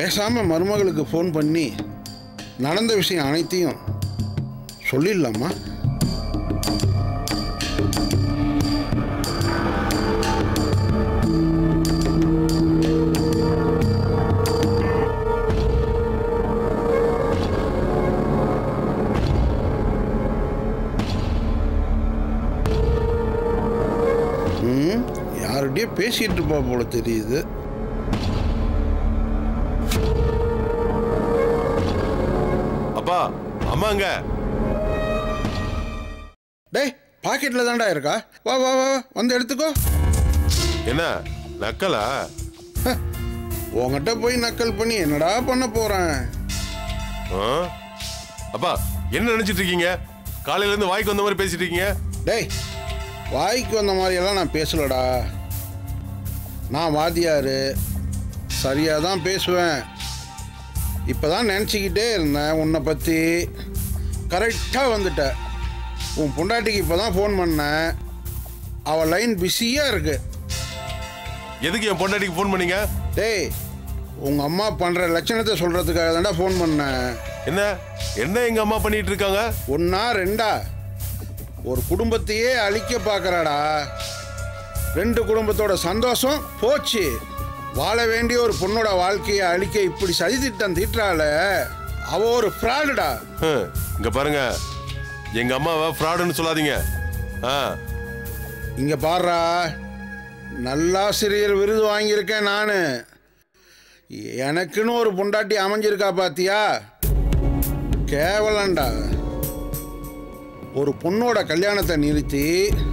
பேசாம மருமகளுக்கு ஃபோன் பண்ணி நடந்த விஷயம் அனைத்தையும் சொல்லிடலாமா ம் யார்கிட்டயோ பேசிட்டு இருப்பா போல தெரியுது அப்பா அம்மாங்க டேய் பாக்கெட்டில் தான்டா இருக்கா வா வா வா வா, வந்து எடுத்துக்கோ என்ன நக்கலா ஹ, உன்கிட்ட போய் நக்கல் பண்ணி என்னடா பண்ண போறேன் ஆ? அப்பா என்ன நினைச்சிட்டு இருக்கீங்க காலையில இருந்து வாய்க்கு வந்த மாதிரி பேசிட்டு இருக்கீங்க டேய் வாய்க்கு வந்த மாதிரியெல்லாம் நான் பேசலடா நான் வாத்தியாரு சரியாக தான் பேசுவேன் இப்போ தான் நினச்சிக்கிட்டே இருந்தேன் உன்னை பற்றி கரெக்டாக வந்துட்ட உன் பொண்டாட்டிக்கு இப்போ தான் ஃபோன் பண்ணேன் அவள் லைன் பிஸியாக இருக்கு எதுக்கு என் பொண்டாட்டிக்கு ஃபோன் பண்ணீங்க டேய் உங்கள் அம்மா பண்ணுற லட்சணத்தை சொல்கிறதுக்காக தான்டா ஃபோன் பண்ணேன் என்ன என்ன எங்க அம்மா பண்ணிட்டு இருக்காங்க ஒன்னா ரெண்டா ஒரு குடும்பத்தையே அழிக்க பார்க்கறாடா ரெண்டு குடும்பத்தோட சந்தோஷம் போச்சு வாழ வேண்டிய ஒரு பொண்ணோட வாழ்க்கையை அழிக்க இப்படி சதி திட்டம் தீட்டுறால அவ ஒரு ஃப்ராடுடா ஹம், இங்க பாருங்க எங்க அம்மாவை ஃப்ராடுன்னு சொல்லாதீங்க ஆ இங்க பாருடா நல்லாசிரியர் விருது வாங்கியிருக்கேன் நான் எனக்குன்னு ஒரு பொண்டாட்டி அமைஞ்சிருக்கா பாத்தியா கேவலண்டா ஒரு பொண்ணோட கல்யாணத்தை நிறுத்தி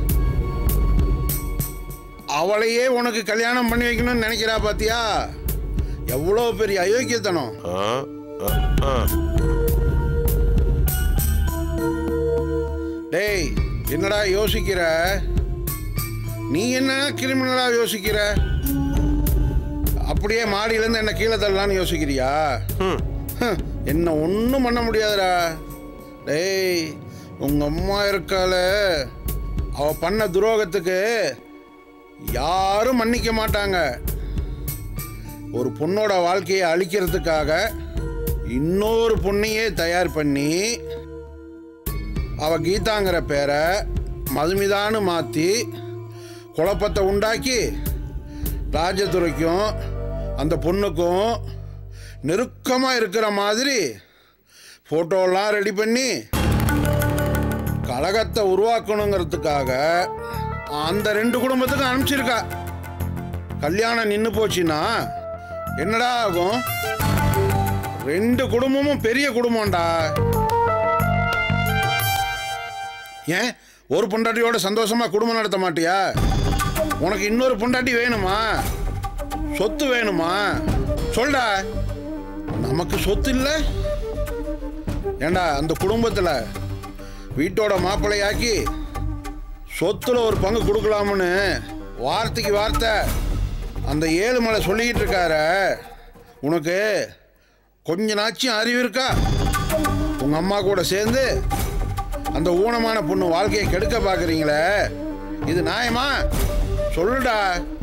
அவளையே உனக்கு கல்யாணம் பண்ணி வைக்கணும்னு நினைக்கிறா பாத்தியா எவ்வளோ பெரிய அயோக்கியத்தனம் ஆ, ஆ, ஆ. டேய் என்னடா யோசிக்கிற நீ என்ன கிரிமினலா யோசிக்கிற அப்படியே மாடியிலேருந்து என்ன கீழே தள்ளலான்னு யோசிக்கிறியா ஹம், ஹம், என்ன ஒன்றும் பண்ண முடியாதுடா டேய் உங்க அம்மா இருக்கால அவ பண்ண துரோகத்துக்கு யாரும் மன்னிக்க மாட்டாங்க ஒரு பொண்ணோட வாழ்க்கையை அழிக்கிறதுக்காக இன்னொரு பொண்ணையே தயார் பண்ணி அவ கீதாங்கிற பேரை மதுமிதான்னு மாற்றி குழப்பத்தை உண்டாக்கி ராஜதுரைக்கும் அந்த பொண்ணுக்கும் நெருக்கமாக இருக்கிற மாதிரி ஃபோட்டோலாம் ரெடி பண்ணி கழகத்தை உருவாக்கணுங்கிறதுக்காக அந்த ரெண்டு குடும்பத்துக்கும் அனுப்பிச்சிருக்கா கல்யாணம் நின்று போச்சுன்னா என்னடா ஆகும் ரெண்டு குடும்பமும் பெரிய குடும்பம்டா ஏன் ஒரு பொண்டாட்டியோட சந்தோஷமா குடும்பம் நடத்த மாட்டியா உனக்கு இன்னொரு பொண்டாட்டி வேணுமா சொத்து வேணுமா சொல்டா நமக்கு சொத்து இல்லை ஏண்டா அந்த குடும்பத்தில் வீட்டோட மாப்பிள்ளையாக்கி சொத்துல ஒரு பங்கு கொடுக்கலாம்னு வார்த்தைக்கு வார்த்தை அந்த ஏழுமலை சொல்லிக்கிட்டு இருக்கார உனக்கு கொஞ்ச நாச்சும் அறிவு இருக்கா உங்க அம்மா கூட சேர்ந்து அந்த ஊனமான பொண்ணு வாழ்க்கையை கெடுக்க பார்க்குறீங்களே இது நியாயமா சொல்லுடா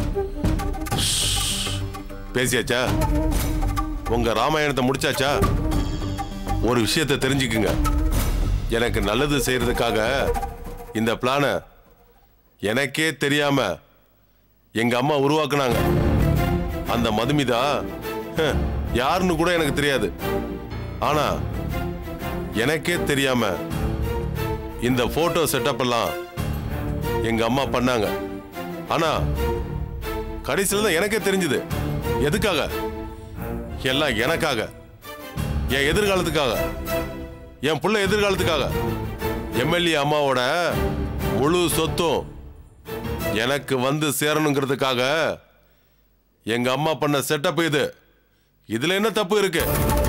பேசியாச்சா உங்க ராமாயணத்தை முடிச்சாச்சா ஒரு விஷயத்தை தெரிஞ்சுக்குங்க எனக்கு நல்லது செய்யறதுக்காக இந்த பிளானை எனக்கே தெரியாம எங்க அம்மா உருவாக்குனாங்க அந்த மதுமிதா ஹ, யாருன்னு கூட எனக்கு தெரியாது ஆனா எனக்கே தெரியாம இந்த போட்டோ செட்டப் எல்லாம் எங்க அம்மா பண்ணாங்க ஆனா கடைசியில் தான் எனக்கே தெரிஞ்சது எதுக்காக எல்லாம் எனக்காக என் எதிர்காலத்துக்காக என் புள்ள எதிர்காலத்துக்காக எம்எல்ஏ அம்மாவோட முழு சொத்தும் எனக்கு வந்து சேரணுங்கிறதுக்காக எங்க அம்மா பண்ண செட்டப் இது இதுல என்ன தப்பு இருக்கு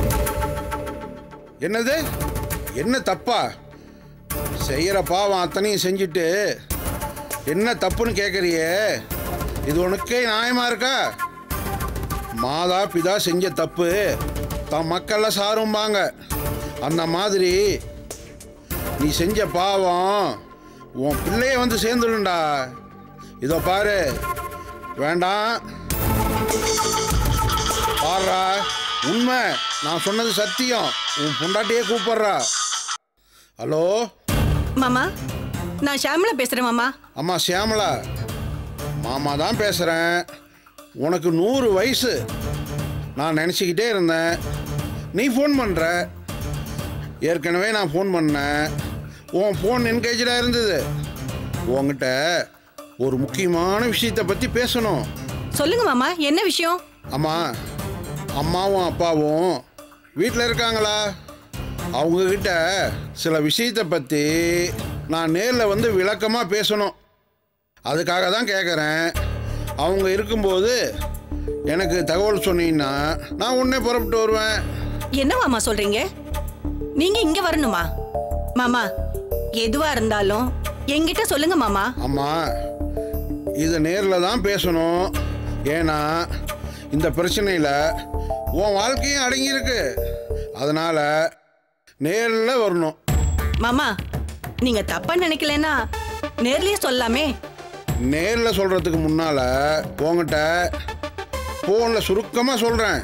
என்னது என்ன தப்பா செய்கிற பாவம் அத்தனையும் செஞ்சுட்டு என்ன தப்புன்னு கேட்குறியே இது உனக்கே நியாயமா இருக்கா மாதா பிதா செஞ்ச தப்பு தன் மக்கள்ல சாரும்பாங்க அந்த மாதிரி நீ செஞ்ச பாவம் உன் பிள்ளைய வந்து சேர்ந்துடும்டா இதோ பாரு வேண்டாம் பாருடா உண்மை நான் சொன்னது சத்தியம் உன் பொண்டாட்டியே கூப்பிடுறா ஹலோ மாமா நான் ஷாமிலா பேசுறேன் மாமா அம்மா சியாமலா மாமா தான் பேசுகிறேன் உனக்கு நூறு வயசு நான் நினச்சிக்கிட்டே இருந்தேன் நீ ஃபோன் பண்ணுற ஏற்கனவே நான் ஃபோன் பண்ணேன் உன் ஃபோன் என்கேஜாக இருந்தது உன்கிட்ட ஒரு முக்கியமான விஷயத்தை பற்றி பேசணும் சொல்லுங்க மாமா என்ன விஷயம் அம்மா அம்மாவும் அப்பாவும் வீட்டில் இருக்காங்களா அவங்கக்கிட்ட சில விஷயத்தை பற்றி நான் நேரில் வந்து விளக்கமாக பேசணும் அதுக்காக தான் கேட்குறேன் அவங்க இருக்கும்போது எனக்கு தகவல் சொன்னீங்கன்னா நான் உடனே புறப்பட்டு வருவேன் என்ன மாமா சொல்றீங்க நீங்க இங்க வரணுமா மாமா எதுவா இருந்தாலும் என்கிட்ட சொல்லுங்க மாமா அம்மா இது நேரில் தான் பேசணும் ஏன்னா இந்த பிரச்சனையில் உன் வாழ்க்கையும் அடங்கியிருக்கு அதனால் நேரில் வரணும் மாமா நீங்க தப்பா நினைக்கலன்னா நேர்லயே சொல்லாமே நேரில் சொல்கிறதுக்கு முன்னால் உங்ககிட்ட ஃபோனில் சுருக்கமாக சொல்கிறேன்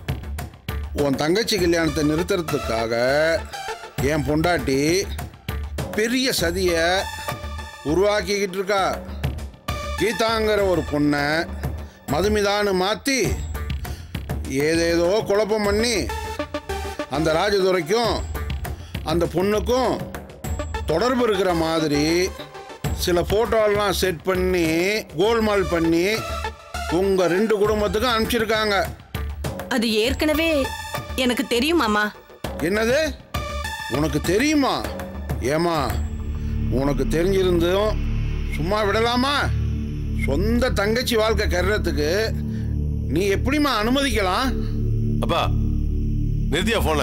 உன் தங்கச்சி கல்யாணத்தை நிறுத்துறதுக்காக என் பொண்டாட்டி பெரிய சதியை உருவாக்கிக்கிட்டு இருக்கா கீதாங்கிற ஒரு பொண்ணை மதுமிதான்னு மாற்றி ஏதேதோ குழப்பம் பண்ணி அந்த ராஜதுரைக்கும் அந்த பொண்ணுக்கும் தொடர்பு இருக்கிற மாதிரி சில ஃபோட்டோலாம் செட் பண்ணி கோல்மால் பண்ணி உங்கள் ரெண்டு குடும்பத்துக்கும் அனுப்பிச்சிருக்காங்க அது ஏற்கனவே எனக்கு தெரியும் மாமா என்னது உனக்கு தெரியுமா ஏமா உனக்கு தெரிஞ்சிருந்தும் சும்மா விடலாமா சொந்த தங்கச்சி வாழ்க்கை கர்றதுக்கு நீ எப்படிம்மா அனுமதிக்கலாம் அப்பா நிறுத்தியா போன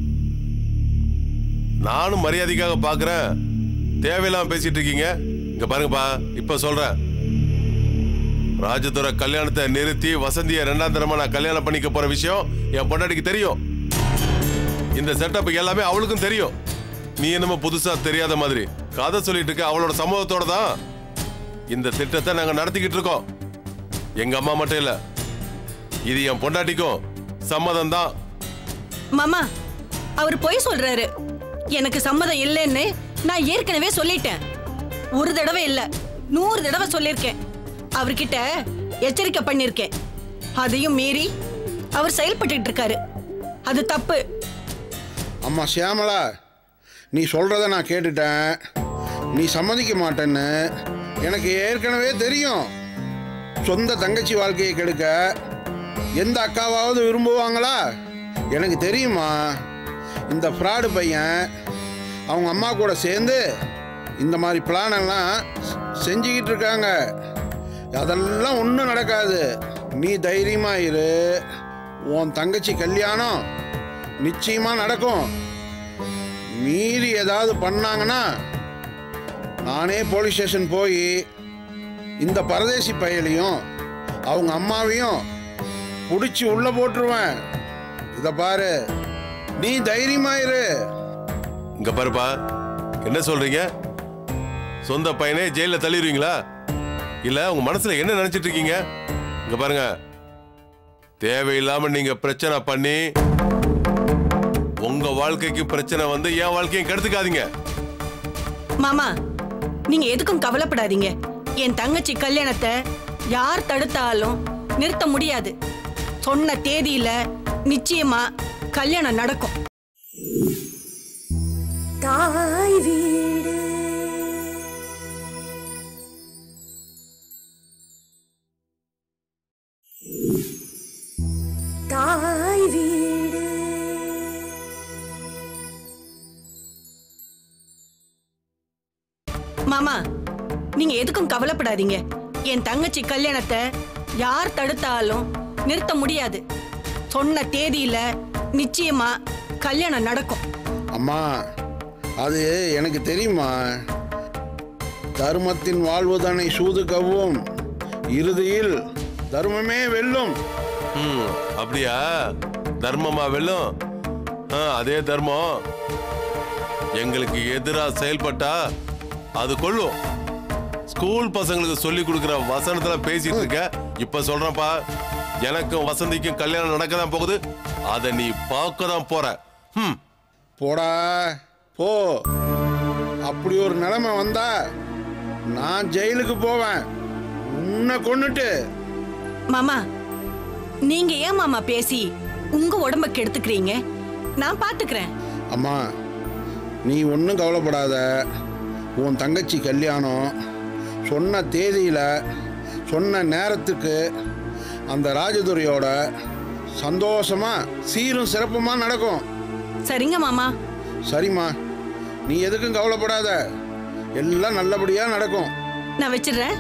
நானும் மரியாதைக்காக பார்க்கறேன் தேவையில்லாம பேசிட்டு இருக்கீங்க இங்க பாருங்கப்பா இப்ப சொல்றேன் ராஜதுரை கல்யாணத்தை நிறுத்தி வசந்திய ரெண்டாம் தரமா நான் கல்யாணம் பண்ணிக்க போற விஷயம் என் பொண்டாட்டிக்கு தெரியும் இந்த செட்டப் எல்லாமே அவளுக்கும் தெரியும் நீ என்னமோ புதுசா தெரியாத மாதிரி கதை சொல்லிட்டு இருக்க அவளோட சம்மதத்தோட தான் இந்த திட்டத்தை நாங்க நடத்திக்கிட்டு இருக்கோம் எங்க அம்மா மட்டும் இல்ல இது என் பொண்டாட்டிக்கும் சம்மதம் தான் மாமா அவர் பொய் சொல்றாரு எனக்கு சம்மதம் இல்லைன்னு நான் ஏற்கனவே சொல்லிட்டேன் ஒரு தடவை இல்ல நூறு தடவை சொல்லியிருக்கேன் அவர்கிட்ட எச்சரிக்கை பண்ணிருக்கேன் அதையும் மீறி அவர் செயல்பட்டுட்டு இருக்காரு அது தப்பு அம்மா சியாமலா நீ சொல்கிறத நான் கேட்டுட்டேன் நீ சம்மதிக்க மாட்டேன்னு எனக்கு ஏற்கனவே தெரியும் சொந்த தங்கச்சி வாழ்க்கையை கெடுக்க எந்த அக்காவாவது விரும்புவாங்களா எனக்கு தெரியுமா இந்த ஃப்ராடு பையன் அவங்க அம்மா கூட சேர்ந்து இந்த மாதிரி பிளான் எல்லாம் செ- செஞ்சுக்கிட்டு இருக்காங்க அதெல்லாம் ஒன்றும் நடக்காது நீ தைரியமா இரு உன் தங்கச்சி கல்யாணம் நிச்சயமா நடக்கும் மீறி ஏதாவது பண்ணாங்கன்னா நானே போலீஸ் ஸ்டேஷன் போய் இந்த பரதேசி பயலையும் அவங்க அம்மாவையும் பிடிச்சி உள்ள போட்டுருவேன் இத பாரு நீ தைரியமாயிரு இங்க பாருப்பா என்ன சொல்றீங்க சொந்த பையனே ஜெயில தள்ளிடுவீங்களா இல்ல உங்க மனசுல என்ன நினைச்சிட்டு இருக்கீங்க இங்க பாருங்க தேவையில்லாம நீங்க பிரச்சனை பண்ணி உங்க வாழ்க்கைக்கு பிரச்சனை வந்து என் வாழ்க்கையும் கெடுத்துக்காதீங்க மாமா நீங்க எதுக்கும் கவலைப்படாதீங்க என் தங்கச்சி கல்யாணத்தை யார் தடுத்தாலும் நிறுத்த முடியாது சொன்ன தேதியில நிச்சயமா கல்யாணம் நடக்கும் தாய் வீடு தாய் வீடு மாமா நீங்க எதுக்கும் கவலைப்படாதீங்க என் தங்கச்சி கல்யாணத்தை யார் தடுத்தாலும் நிறுத்த முடியாது சொன்ன தேதியில நிச்சயமா கல்யாணம் நடக்கும் அம்மா அது எனக்கு தெரியுமா தர்மத்தின் வாழ்வுதனை சூது கவ்வும் இறுதியில் தர்மமே வெல்லும் ம் அப்படியா தர்மமா வெல்லும் ஆ, அதே தர்மம் எங்களுக்கு எதிரா செயல்பட்டா அது கொள்ளும் ஸ்கூல் பசங்களுக்கு சொல்லி கொடுக்கிற வசனத்துல பேசிட்டு இருக்க இப்ப சொல்றேன்ப்பா எனக்கும் வசந்திக்கும் கல்யாணம் நடக்க தான் போகுது அதை நீ பார்க்க தான் போற ம் போடா போ அப்படி ஒரு நிலைமை வந்தா நான் ஜெயிலுக்கு போவேன் உன்னை கொன்னுட்டு மாமா நீங்க ஏன் மாமா பேசி உங்க உடம்ப கெடுத்துக்கிறீங்க நான் பாத்துக்கிறேன் அம்மா நீ ஒன்றும் கவலைப்படாத உன் தங்கச்சி கல்யாணம் சொன்ன தேதியில் சொன்ன நேரத்துக்கு அந்த ராஜதுரையோட சந்தோஷமா சீரும் சிறப்புமா நடக்கும் சரிங்க மாமா சரிம்மா நீ எதுக்கும் கவலைப்படாத எல்லாம் நல்லபடியாக நடக்கும் நான் வச்சிடுறேன்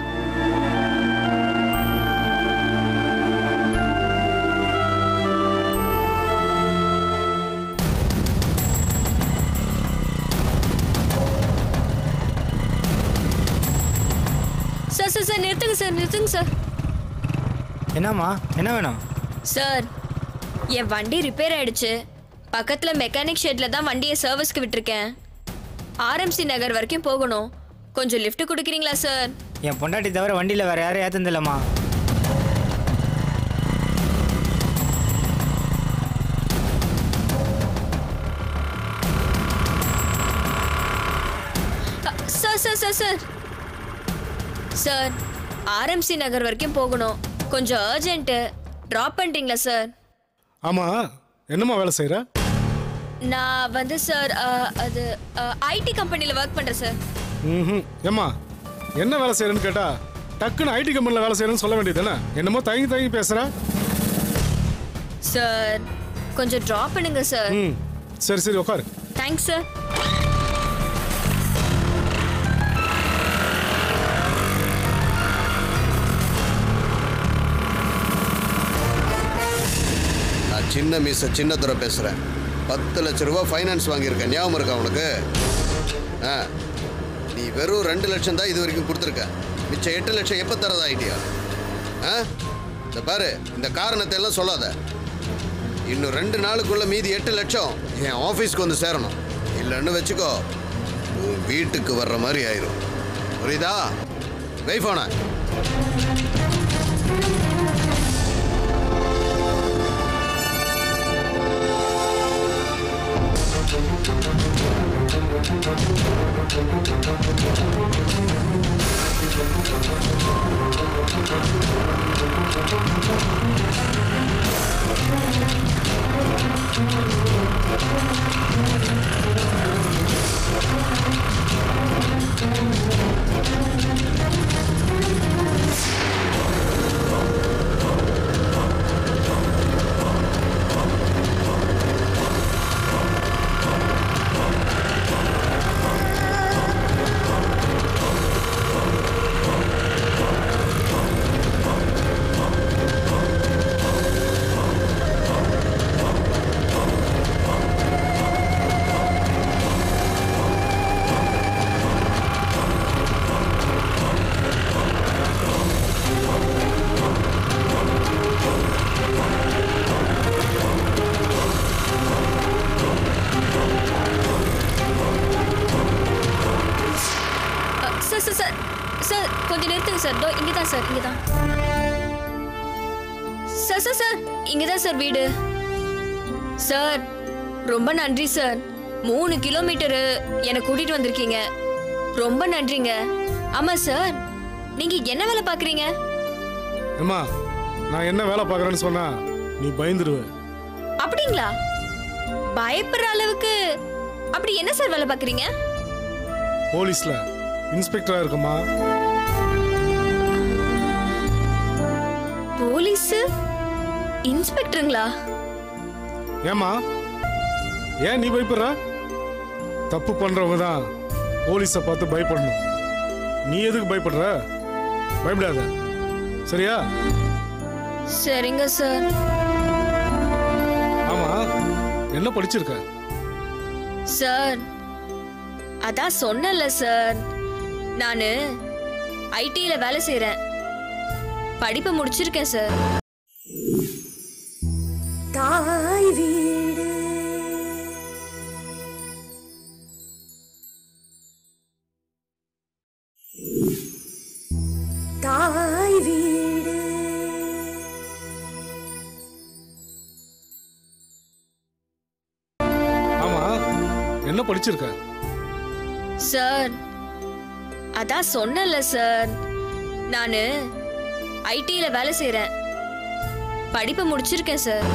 சார் சார் சார் நிறுத்துங்க சார் நிறுத்துங்க சார் என்னம்மா என்ன வேணும் சார் என் வண்டி ரிப்பேர் ஆயிடுச்சு பக்கத்துல மெக்கானிக் ஷெட்ல தான் வண்டியை சர்வீஸ்க்கு விட்டிருக்கேன் ஆர்எம்சி நகர் வரைக்கும் போகணும் கொஞ்சம் லிஃப்ட் கொடுக்குறீங்களா சார் என் பொண்டாட்டி தவிர வண்டியில் வேற யாரும் ஏத்தந்தில்லம்மா அ, sir sir sir sir sir RMC நகர் வரைக்கும் போகணும் கொஞ்சம் அர்ஜென்ட்டு ட்ராப் பண்ணிட்டீங்களா சார் ஆமா என்னம்மா வேலை செய்யற நான் வந்து சார் அ, அது ஐடி கம்பெனியில் ஒர்க் பண்ணுறேன் சார் ம் ஏம்மா என்ன வேலை செய்யறேன்னு கேட்டா டக்குன்னு ஐடி கம்பெனியில் வேலை செய்யறேன்னு சொல்ல வேண்டியது தானே என்னமோ தயங்கி தயங்கி பேசுற சார் கொஞ்சம் ட்ராப் பண்ணுங்க சார் ம் சரி சரி உட்காரு தேங்க்ஸ் சார் நான் சின்ன மீச சின்னதுரை பேசுகிறேன் பத்து லட்ச ரூபா ஃபைனான்ஸ் வாங்கியிருக்கேன் ஞாபகம் இருக்கா உனக்கு ஆ நீ வெறும் ரெண்டு லட்சம் தான் இது வரைக்கும் கொடுத்துருக்க மிச்சம் எட்டு லட்சம் எப்போ தரதா ஐடியா ஆ இந்த பாரு இந்த காரணத்தை எல்லாம் சொல்லாத இன்னும் ரெண்டு நாளுக்குள்ள மீதி எட்டு லட்சம் என் ஆஃபீஸ்க்கு வந்து சேரணும் இல்லைன்னு வச்சுக்கோ உன் வீட்டுக்கு வர்ற மாதிரி ஆயிரும் புரியுதா வைஃபோனா அ, சார் சார் சார் சார் கொஞ்சம் நிறுத்துங்க சார் தோ இங்கே தான் சார் இங்கே தான் சார் சார் சார் இங்கே தான் சார் வீடு சார் ரொம்ப நன்றி சார் மூணு கிலோமீட்டரு என்னை கூட்டிட்டு வந்திருக்கீங்க ரொம்ப நன்றிங்க ஆமாம் சார் நீங்கள் என்ன வேலை பார்க்குறீங்க ஏம்மா நான் என்ன வேலை பார்க்குறேன்னு சொன்னா நீ பயந்துருவ அப்படிங்களா பயப்படுற அளவுக்கு அப்படி என்ன சார் வேலை பார்க்குறீங்க போலீஸ்ல இன்ஸ்பெக்டரா இருக்குமா போலீஸு இன்ஸ்பெக்டருங்களா ஏம்மா ஏன் நீ பயப்படுற தப்பு பண்றவங்க தான் போலீஸை பார்த்து பயப்படணும் நீ எதுக்கு பயப்படுற பயப்படாத சரியா சரிங்க சார் ஆமா என்ன படிச்சிருக்க சார் அதான் சொன்னல சார் நான் ஐடியில் வேலை செய்கிறேன் படிப்பை முடிச்சிருக்கேன் சார் தாய் வீடு தாய் வீடு படிச்சிருக்க சார் அதான் சொன்னல சார் நான் ஐடியில் வேலை செய்கிறேன் படிப்பை முடிச்சிருக்கேன் சார்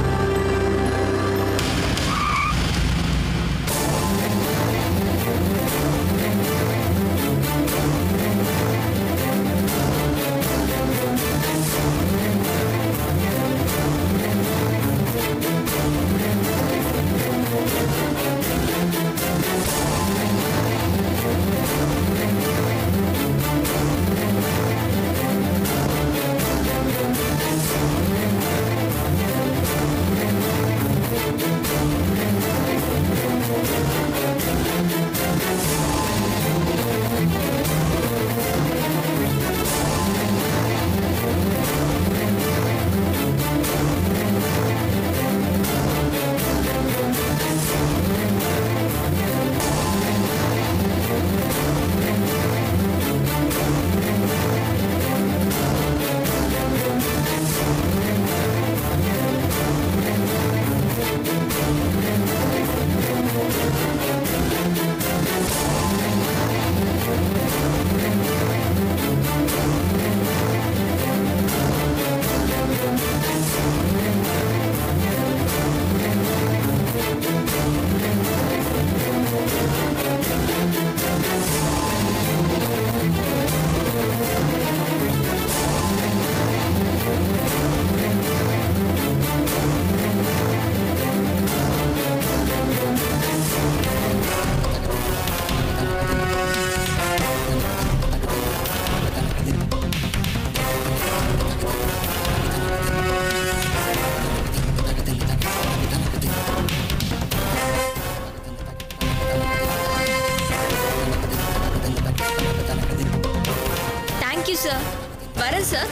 தேங்க்யூ சார் வரேன் சார்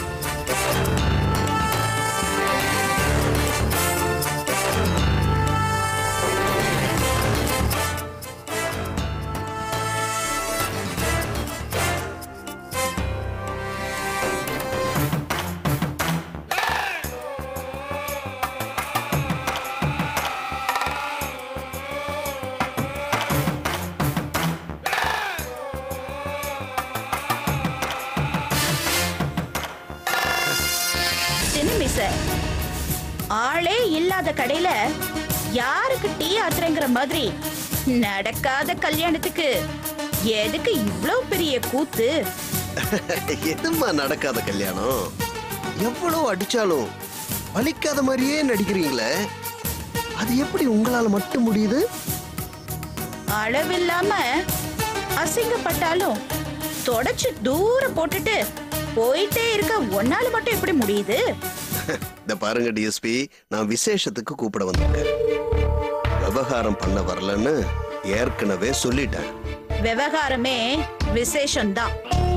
சின்ன மிஸ் ஆளே இல்லாத கடையில யாருக்கு டீ ஆத்துறங்கிற மாதிரி நடக்காத கல்யாணத்துக்கு எதுக்கு இவ்ளோ பெரிய கூத்து எதும்மா நடக்காத கல்யாணம் எவ்வளவு அடிச்சாலும் வலிக்காத மாதிரியே நடிக்கிறீங்களே அது எப்படி உங்களால மட்டும் முடியுது அளவில்லாம அசிங்கப்பட்டாலும் தொடச்சு தூரம் போட்டுட்டு போயிட்டே இருக்க ஒன்னால மட்டும் எப்படி முடியுது இந்த பாருங்க டிஎஸ்பி நான் விசேஷத்துக்கு கூப்பிட வந்திருக்கேன் விவகாரம் பண்ண வரலன்னு ஏற்கனவே சொல்லிட்டேன் விவகாரமே விசேஷம்தான்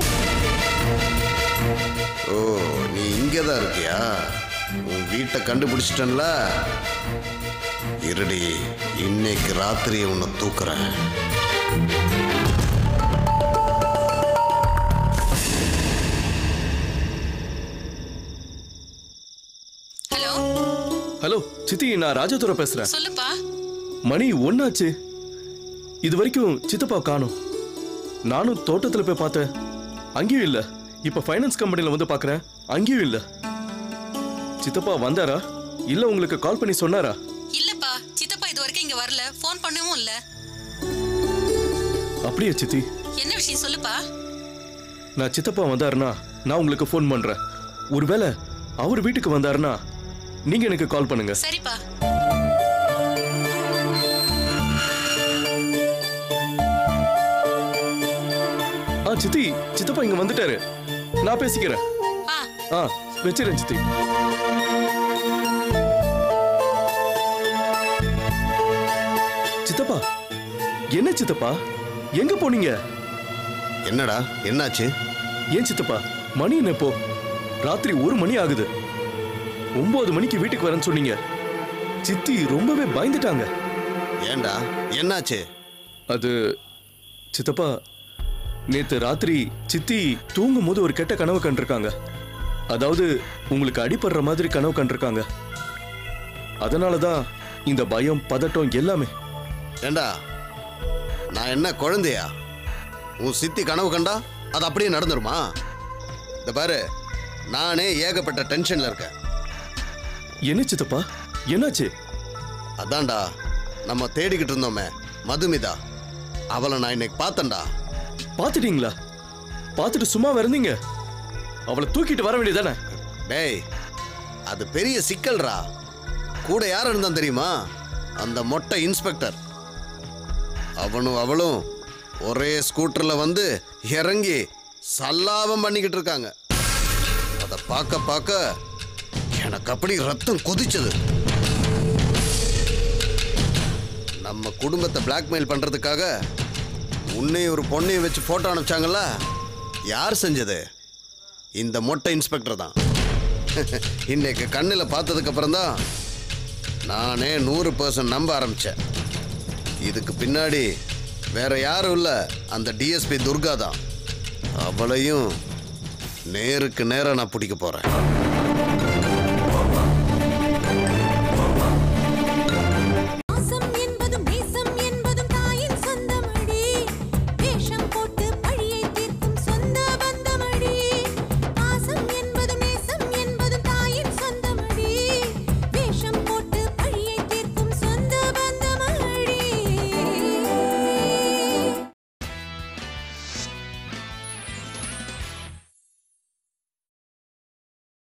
ஓ நீ இங்கதான் இருக்கியா உன் வீட்டை கண்டுபிடிச்சிட்டன்ல இருடி இன்னைக்கு ராத்திரி உன்னை தூக்குறேன் ஹலோ ஹலோ சித்தி நான் ராஜதுரை பேசுறேன் சொல்லுப்பா மணி ஒன்னாச்சு இது வரைக்கும் சித்தப்பா காணும் நானும் தோட்டத்துல போய் பார்த்தேன் அங்கேயும் இல்ல இப்ப ஃபைனான்ஸ் கம்பெனில வந்து பார்க்கறேன் அங்கேயும் இல்ல சித்தப்பா வந்தாரா இல்ல உங்களுக்கு கால் பண்ணி சொன்னாரா இல்லப்பா சித்தப்பா இது வரைக்கும் இங்க வரல ஃபோன் பண்ணவும் இல்ல அப்படியே சித்தி என்ன விஷயம் சொல்லுப்பா நான் சித்தப்பா வந்தாருன்னா நான் உங்களுக்கு ஃபோன் பண்றேன் ஒருவேளை அவர் வீட்டுக்கு வந்தாருன்னா நீங்க எனக்கு கால் பண்ணுங்க சரிப்பா ஆ சித்தி சித்தப்பா இங்க வந்துட்டாரு நான் பேசிக்கிறேன் ஆ ஆ வச்சிரேன் சித்தி சித்தப்பா என்ன சித்தப்பா எங்க போனீங்க என்னடா என்னாச்சு ஏன் சித்தப்பா மணி என்ன இப்போ ராத்திரி ஒரு மணி ஆகுது ஒன்பது மணிக்கு வீட்டுக்கு வரேன்னு சொன்னீங்க சித்தி ரொம்பவே பயந்துட்டாங்க ஏன்டா என்னாச்சு அது சித்தப்பா நேத்து ராத்திரி சித்தி தூங்கும் போது ஒரு கெட்ட கனவு கண்டிருக்காங்க அதாவது உங்களுக்கு அடிபடுற மாதிரி கனவு கண்டிருக்காங்க அதனால தான் இந்த பயம் பதட்டம் எல்லாமே ஏண்டா நான் என்ன குழந்தையா உன் சித்தி கனவு கண்டா அது அப்படியே நடந்துருமா இந்த பாரு நானே ஏகப்பட்ட டென்ஷன்ல இருக்கேன் என்ன சித்தப்பா என்னாச்சு அதான்டா நம்ம தேடிக்கிட்டு இருந்தோமே மதுமிதா அவளை நான் இன்னைக்கு பார்த்தேன்டா பார்த்துட்டீங்களா பார்த்துட்டு சும்மா இருந்தீங்க அவளை தூக்கிட்டு வர வேண்டியதானே டேய் அது பெரிய சிக்கல்ரா கூட யார் இருந்தான் தெரியுமா அந்த மொட்டை இன்ஸ்பெக்டர் அவனும் அவளும் ஒரே ஸ்கூட்டர்ல வந்து இறங்கி சல்லாபம் பண்ணிக்கிட்டு இருக்காங்க அதை பார்க்க பார்க்க எனக்கு அப்படி ரத்தம் கொதிச்சது நம்ம குடும்பத்தை பிளாக்மெயில் பண்றதுக்காக உன்னையும் ஒரு பொண்ணையும் வச்சு போட்டோ அனுப்பிச்சாங்கல்ல யார் செஞ்சது இந்த மொட்டை இன்ஸ்பெக்டர் தான் இன்னைக்கு கண்ணில் பார்த்ததுக்கு அப்புறம் தான் நானே நூறு பர்சன்ட் நம்ப ஆரம்பிச்சேன் இதுக்கு பின்னாடி வேற யாரும் இல்லை அந்த டிஎஸ்பி துர்கா தான் அவளையும் நேருக்கு நேரா நான் பிடிக்க போறேன்